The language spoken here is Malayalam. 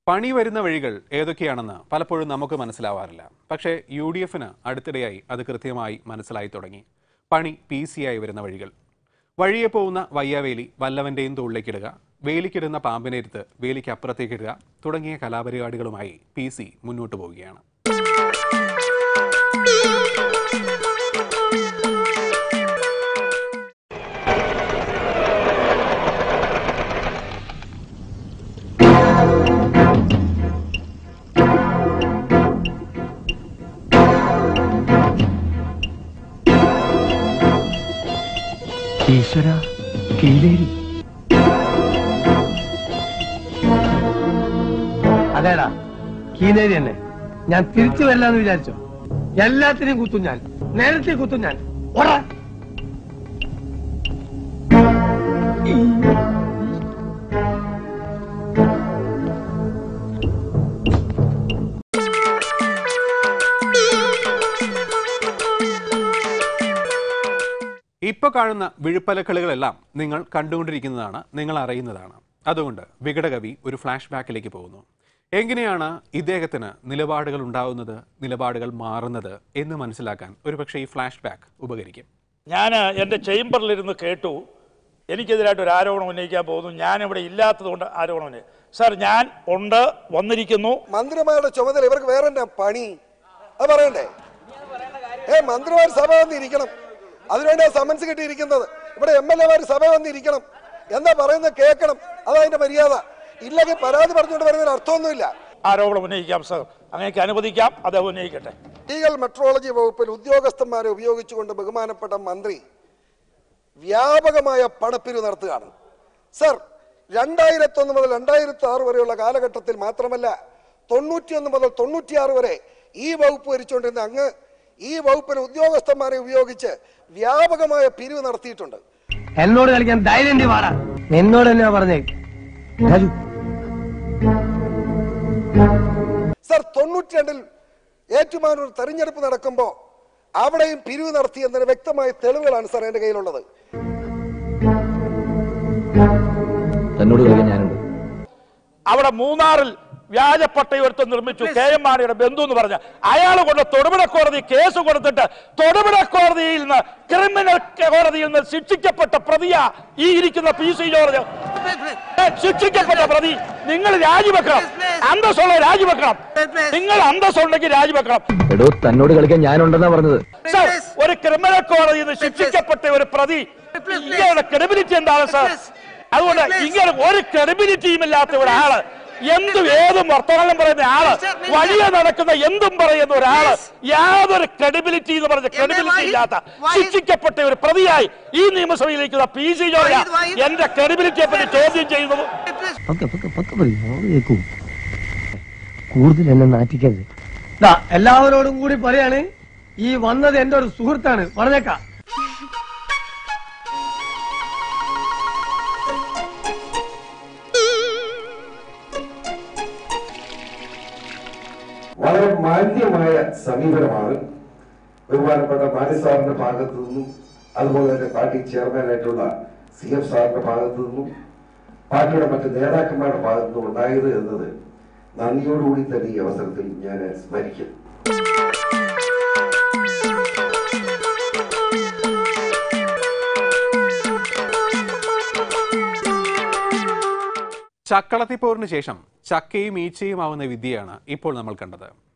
പണി വരുന്ന വഴികൾ ഏതൊക്കെയാണെന്ന് പലപ്പോഴും നമുക്ക് മനസ്സിലാവാറില്ല പക്ഷേ യു ഡി എഫിന് അടുത്തിടെയായി അത് കൃത്യമായി മനസ്സിലായി തുടങ്ങി പണി പി സി ആയി വരുന്ന വഴികൾ വഴിയെ പോകുന്ന വയ്യാവേലി വല്ലവൻ്റെയും തോളിലേക്കിടുക വേലിക്കിടുന്ന പാമ്പിനെടുത്ത് വേലിക്ക് അപ്പുറത്തേക്കിടുക തുടങ്ങിയ കലാപരിപാടികളുമായി പി സി മുന്നോട്ട് പോവുകയാണ് ഈശ്വര കീലേരി അതേടാ കീലേരി തന്നെ ഞാൻ തിരിച്ചു വരില്ലാന്ന് വിചാരിച്ചോ എല്ലാത്തിനെയും കുത്തും ഞാൻ നേരത്തെ കുത്തും ഞാൻ ഓടാ ഇപ്പോൾ കാണുന്ന വിഴുപ്പലക്കളികളെല്ലാം നിങ്ങൾ കണ്ടുകൊണ്ടിരിക്കുന്നതാണ് നിങ്ങൾ അറിയുന്നതാണ് അതുകൊണ്ട് വികടകവി ഒരു ഫ്ലാഷ് ബാക്കിലേക്ക് പോകുന്നു എങ്ങനെയാണ് ഇദ്ദേഹത്തിന് നിലപാടുകൾ ഉണ്ടാവുന്നത് നിലപാടുകൾ മാറുന്നത് എന്ന് മനസ്സിലാക്കാൻ ഒരുപക്ഷെ ഈ ഫ്ലാഷ് ബാക്ക് ഉപകരിക്കും ഞാൻ എൻ്റെ ചേംബറിലിരുന്ന് കേട്ടു എനിക്കെതിരായിട്ട് ഒരു ആരോപണം ഉന്നയിക്കാൻ പോകുന്നു ഞാൻ ഇവിടെ ഇല്ലാത്തതുകൊണ്ട് ആരോപണം ഉന്നയി സാർ ഞാൻ ഉണ്ട് വന്നിരിക്കുന്നു മന്ത്രിമാരുടെ ചുമതല ഇവർക്ക് വേറെ എന്നാ പണി അത് പറയണ്ടേ ഏ മന്ത്രിമാർ സഭ വന്നിരിക്കണം അതിനുവേണ്ടി സമൻസ് കിട്ടിയിരിക്കുന്നത് ഇവിടെ എം എൽ എമാർ സഭ വന്നിരിക്കണം എന്താ പറയുന്നത് കേൾക്കണം അതതിന്റെ മര്യാദ ഇല്ലെങ്കിൽ പരാതി പറഞ്ഞുകൊണ്ട് വരുന്നതിന് അർത്ഥമൊന്നുമില്ല ആരോപണം ഉന്നയിക്കാം സാർ അങ്ങനെയൊക്കെ അനുവദിക്കാം അദ്ദേഹം ഉന്നയിക്കട്ടെ ലീഗൽ മെട്രോളജി വകുപ്പിൽ ഉദ്യോഗസ്ഥന്മാരെ ഉപയോഗിച്ചുകൊണ്ട് ബഹുമാനപ്പെട്ട മന്ത്രി വ്യാപകമായ പണപ്പിരിവ് നടത്തുകയാണ് സർ രണ്ടായിരത്തി ഒന്ന് മുതൽ രണ്ടായിരത്തി ആറ് വരെയുള്ള കാലഘട്ടത്തിൽ മാത്രമല്ല തൊണ്ണൂറ്റിയൊന്ന് മുതൽ തൊണ്ണൂറ്റിയാറ് വരെ ഈ വകുപ്പ് ഭരിച്ചുകൊണ്ടിരുന്ന അങ്ങ് ഈ വകുപ്പിലെ ഉദ്യോഗസ്ഥന്മാരെ ഉപയോഗിച്ച് വ്യാപകമായ പിരിവ് നടത്തിയിട്ടുണ്ട് എന്നോട് കളിക്കാൻ ധൈര്യം ഉണ്ട് വാടാ എന്നോട് തന്നെയാ പറഞ്ഞേ രാജു സർ തൊണ്ണൂറ്റി രണ്ടിൽ ഏറ്റുമാനൂർ തെരഞ്ഞെടുപ്പ് നടക്കുമ്പോൾ അവിടെയും പിരിവ് നടത്തി എന്നതിന് വ്യക്തമായ തെളിവുകളാണ് സർ എന്റെ കയ്യിലുള്ളത് തന്നോട് കളിക്കാൻ ഞാനുണ്ട് അവിടെ മൂന്നാറിൽ വ്യാജ പട്ടയൊരുത്തം നിർമ്മിച്ചു കെ എം മാണിയുടെ ബന്ധു എന്ന് പറഞ്ഞ അയാൾ കൊണ്ട് തൊടുപുഴ കോടതി കേസ് കൊടുത്തിട്ട് തൊടുപുഴ കോടതിയിൽ നിന്ന് ക്രിമിനൽ കോടതിയിൽ നിന്ന് ശിക്ഷിക്കപ്പെട്ട പ്രതിയ ഈ ഇരിക്കുന്ന പി സി ജോർജ് ഏ, ശിക്ഷിക്കപ്പെട്ട പ്രതി നിങ്ങൾ രാജിവെക്കണം അന്തസ്സുള്ള രാജിവെക്കണം നിങ്ങൾ അന്തസ്സുണ്ടെങ്കിൽ രാജിവെക്കണം എടോ തന്നോട് കളിക്കാൻ ഞാനുണ്ടെന്നാ പറഞ്ഞത് സർ ഒരു ക്രിമിനൽ കോടതിയിൽ നിന്ന് ശിക്ഷിക്കപ്പെട്ട ഒരു പ്രതി ഇങ്ങനെയുള്ള ക്രെഡിബിലിറ്റി എന്താണ് സർ അതുകൊണ്ട് ഇങ്ങനെ ഒരു ക്രെഡിബിലിറ്റിയും ഇല്ലാത്ത ഒരാള് എന്തും ഏതും വർത്തമാനം പറയുന്ന ആള് വഴിയെ നടക്കുന്ന എന്തും പറയുന്ന ഒരാള് യാതൊരു ക്രെഡിബിലിറ്റി എന്ന് പറഞ്ഞ ക്രെഡിബിലിറ്റി ഇല്ലാത്ത ശിക്ഷിക്കപ്പെട്ട ഒരു പ്രതിയായി ഈ നിയമസഭയിലേക്കുള്ള പി സി ജോർജ എന്റെ ക്രെഡിബിലിറ്റിയെ പറ്റി ചോദ്യം ചെയ്യുന്നത് പക്ക പക്ക പക്ക പറയും ഞങ്ങൾ കേൾക്കും കൂടുതൽ എന്നെ നാറ്റിക്കരുത് എല്ലാവരോടും കൂടി പറയാണ് ഈ വന്നത് എന്റെ ഒരു സുഹൃത്താണ് പറഞ്ഞേക്കാം വളരെ മാന്യമായ സമീപനമാണ് ബഹുമാനപ്പെട്ട മാണി സാറിന്റെ ഭാഗത്തു നിന്നും അതുപോലെ തന്നെ പാർട്ടി ചെയർമാനായിട്ടുള്ള സി എഫ് സാറിന്റെ ഭാഗത്തു നിന്നും പാർട്ടിയുടെ മറ്റ് നേതാക്കന്മാരുടെ ഭാഗത്തു നിന്നും ഉണ്ടായത് എന്നത് നന്ദിയോടുകൂടി തന്നെ ഈ അവസരത്തിൽ ഞാൻ സ്മരിക്കും ചക്കളത്തിപ്പോറിന് ശേഷം ചക്കയും ഈച്ചയും ആവുന്ന വിദ്യയാണ് ഇപ്പോൾ നമ്മൾ കണ്ടത്